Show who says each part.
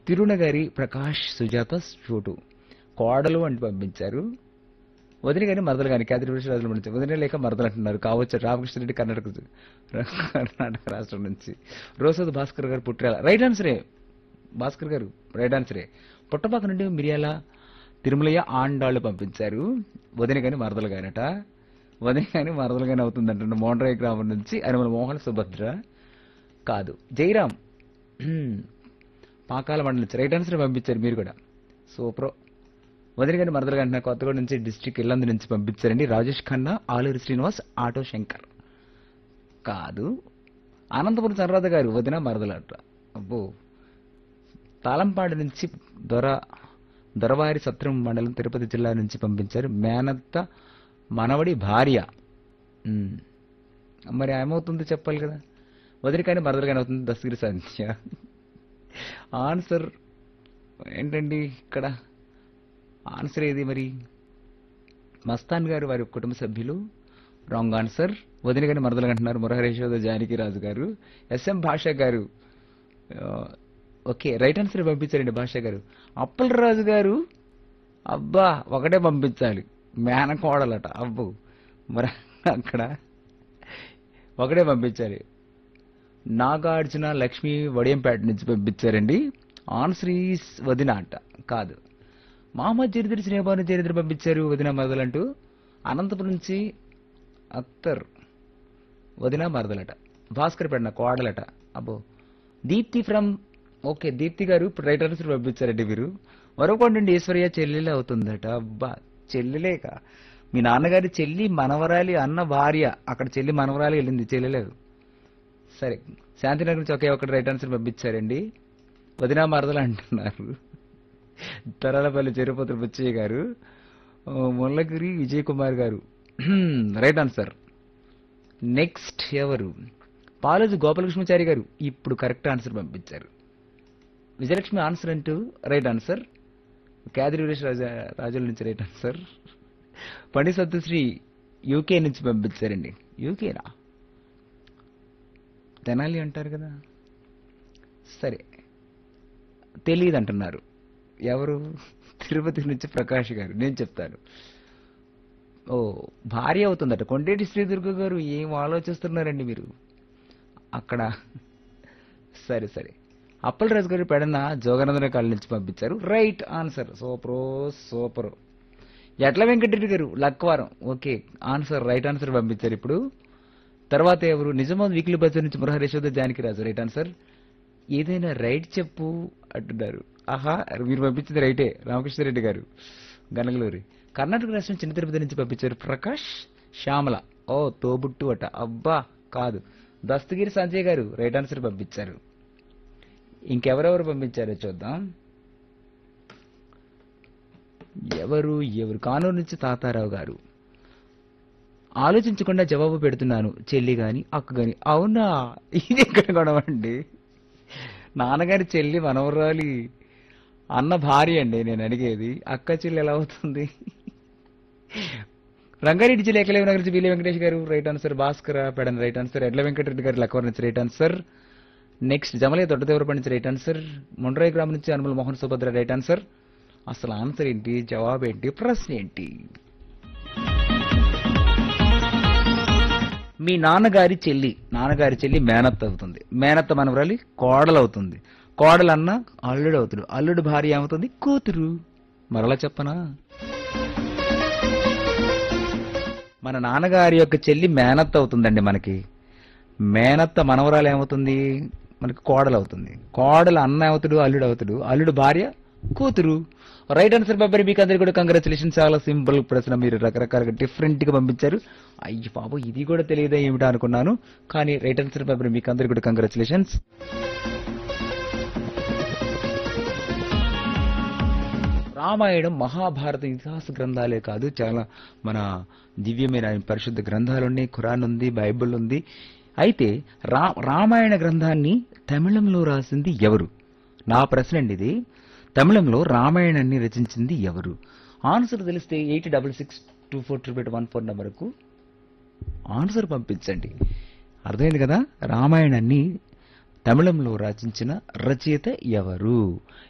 Speaker 1: తిరునగారి ప్రకాష్ సుజాత చోటు కోడలు అని పంపించారు వదిన గారి మరదలు కానీ క్యాథరి రాజుల నుంచి వదిన లేక మరదలు అంటున్నారు కావచ్చు రామకృష్ణరెడ్డి కర్ణాటక కర్ణాటక రాష్ట్రం నుంచి రోసద్ భాస్కర్ గారు పుట్టిరాల రైట్ ఆన్సరే భాస్కర్ గారు రైట్ ఆన్సరే పుట్టపాక నుండి మిరియాల తిరుమలయ్య ఆండాళ్ళు పంపించారు వదిన గాని మరదలు గానట వదిన గాని మరదలు గాని అవుతుందంట మోండ్రాయి గ్రామం నుంచి అనిమల మోహన్ సుభద్ర కాదు జయరాం హ్మ్. పాకాల మండలి నుంచి రైట్ ఆన్సర్ పంపించారు మీరు కూడా సూపర్ వదిన గారి మరదలు గారి కొత్తగూడ నుంచి డిస్టిక్ ఇల్లందు నుంచి పంపించారండి రాజేష్ ఖన్నా ఆలూరి శ్రీనివాస్ ఆటో శంకర్ కాదు అనంతపురం సర్రాధ గారు వదిన మరదలట అబ్బో తాళంపాడు నుంచి దొర దొరవారి సత్రం మండలం తిరుపతి జిల్లా నుంచి పంపించారు మేనత్త మనవడి భార్య ఉమ్. మరి ఏమవుతుందో చెప్పాలి కదా వదిలికాని మరదలుగానే అవుతుంది దస్తగిరి సంధ్య ఆన్సర్ ఏంటండి ఇక్కడ ఆన్సర్ ఏది మరి మస్తాన్ గారు వారి కుటుంబ సభ్యులు రాంగ్ ఆన్సర్ వదిన గారిని మరదలు అంటున్నారు మురహరేశ్వర జానకి రాజు గారు ఎస్ఎం భాష గారు ఆ, ఓకే రైట్ ఆన్సర్ పంపించారండి భాష గారు అప్పలరాజు గారు అబ్బా ఒకటే పంపించాలి మేనకోడలట అబ్బో మరి అక్కడ ఒకటే పంపించాలి నాగార్జున లక్ష్మి వడియంపేట నుంచి పంపించారండి ఆన్సర్ ఈస్ వదిన అంట కాదు మహమ్మద్ చరిత్ర శ్రీబాను చరిత్ర పంపించారు వదిన మరదలంటూ అనంతపురం నుంచి అత్తర్ వదిన మరదలట భాస్కర్ పెడిన కోడలట అబ్బో దీప్తి ఫ్రమ్ ఓకే దీప్తి గారు ఇప్పుడు రైట్ ఆన్సర్ పంపించారండి మీరు మరొకటి నుండి ఈశ్వర్య చెల్లెలే అవుతుందట అబ్బా చెల్లెలేక మీ నాన్నగారి చెల్లి మనవరాలి అన్న భార్య అక్కడ చెల్లి మనవరాలి వెళ్ళింది చెల్లెలేదు సరే శాంతినగర్ నుంచి ఒకే ఒకటి రైట్ ఆన్సర్ పంపించారండి వదినా మరదలు అంటున్నారు తరాలపల్లి చెరుపతి బుచ్చయ్య గారు ఆ, ముల్లగిరి విజయ్ కుమార్ గారు రైట్ ఆన్సర్ నెక్స్ట్ ఎవరు పాలోజు గోపాలకృష్ణచారి గారు ఇప్పుడు కరెక్ట్ ఆన్సర్ పంపించారు విజయలక్ష్మి ఆన్సర్ అంటూ రైట్ ఆన్సర్ క్యాదిరి వీరేష్ రాజా రాజుల నుంచి రైట్ ఆన్సర్ పండి సత్యశ్రీ యూకే నుంచి పంపించారండి యూకేనా తెనాలి అంటారు కదా సరే తెలియదు అంటున్నారు ఎవరు తిరుపతి నుంచి ప్రకాష్ గారు నేను చెప్తాను ఓ భార్య అవుతుందట కొండేటి శ్రీదుర్గ గారు ఏం ఆలోచిస్తున్నారండి మీరు అక్కడ సరే సరే అప్పలరాజు గారు పెడన జోగానందన కాళ్ళ నుంచి పంపించారు రైట్ ఆన్సర్ సూపర్ సూపర్ ఎట్ల వెంకటరెడ్డి గారు లక్వారం ఓకే ఆన్సర్ రైట్ ఆన్సర్ పంపించారు ఇప్పుడు తర్వాత ఎవరు నిజామాబాద్ వీక్లీ బజార్ నుంచి మురహరేశ్వర జానకి రాజు రైట్ ఆన్సర్ ఏదైనా రైట్ చెప్పు అంటున్నారు ఆహా మీరు పంపించింది రైటే రామకృష్ణారెడ్డి గారు గనగలూరి కర్ణాటక రాష్ట్రం చిన్న తిరుపతి నుంచి పంపించారు ప్రకాష్ శ్యామల ఓ తోబుట్టు అట అబ్బా కాదు దస్తగిరి సంజయ్ గారు రైట్ ఆన్సర్ పంపించారు ఇంకెవరెవరు పంపించారో చూద్దాం ఎవరు ఎవరు కానూరు నుంచి తాతారావు గారు ఆలోచించకుండా జవాబు పెడుతున్నాను చెల్లి గాని అక్క గాని అవునా ఇది ఎక్కడ గొడవండి నాన్నగారి చెల్లి మనవరాలి అన్న భార్య అండి నేను అడిగేది అక్క చెల్లి ఎలా అవుతుంది రంగారెడ్డి జిల్లా ఎక్కలేవి నగర్ నుంచి బీలే వెంకటేష్ గారు రైట్ ఆన్సర్ భాస్కర్ పెడన్ రైట్ ఆన్సర్ ఎడ్ల వెంకటరెడ్డి గారు లక్కవర్ నుంచి రైట్ ఆన్సర్ నెక్స్ట్ జమలే దొడ్డదేవరపడి నుంచి రైట్ ఆన్సర్ మొండ్రాయి గ్రామం నుంచి అనుమల మోహన్ సుభద్ర రైట్ ఆన్సర్ అసలు ఆన్సర్ ఏంటి జవాబు ఏంటి ప్రశ్న ఏంటి మీ నాన్నగారి చెల్లి నాన్నగారి చెల్లి మేనత్త అవుతుంది మేనత్త మనవరాలి కోడలు అవుతుంది కోడలు అన్న అల్లుడు అవుతాడు అల్లుడు భార్య ఏమవుతుంది కూతురు మరలా చెప్పనా మన నాన్నగారి యొక్క చెల్లి మేనత్త అవుతుందండి మనకి మేనత్త మనవరాలు ఏమవుతుంది మనకి కోడలు అవుతుంది కోడలు అన్న అవుతాడు అల్లుడు అవుతాడు అల్లుడు భార్య కూతురు రైట్ ఆన్సర్ బాబాయ్ మీకు అందరికి కూడా కంగ్రాచులేషన్ చాలా సింపుల్ ప్రశ్న మీరు రకరకాలుగా డిఫరెంట్ గా పంపించారు అయ్యి బాబు ఇది కూడా తెలియదా ఏమిటా అనుకున్నాను కానీ రైట్ ఆన్సర్ బాబాయ్ మీకు అందరికి కూడా కంగ్రాచులేషన్స్ రామాయణం మహాభారత ఇతిహాస గ్రంథాలే కాదు చాలా మన దివ్యమైన పరిశుద్ధ గ్రంథాలు ఉన్నాయి ఖురాన్ ఉంది బైబిల్ ఉంది అయితే రా రామాయణ గ్రంథాన్ని తమిళంలో రాసింది ఎవరు నా ప్రశ్న అండి ఇది తమిళంలో రామాయణాన్ని రచించింది ఎవరు ఆన్సర్ తెలిస్తే eight double six two four triple one four నెంబర్కు ఆన్సర్ పంపించండి అర్థమైంది కదా రామాయణాన్ని తమిళంలో రచించిన రచయిత ఎవరు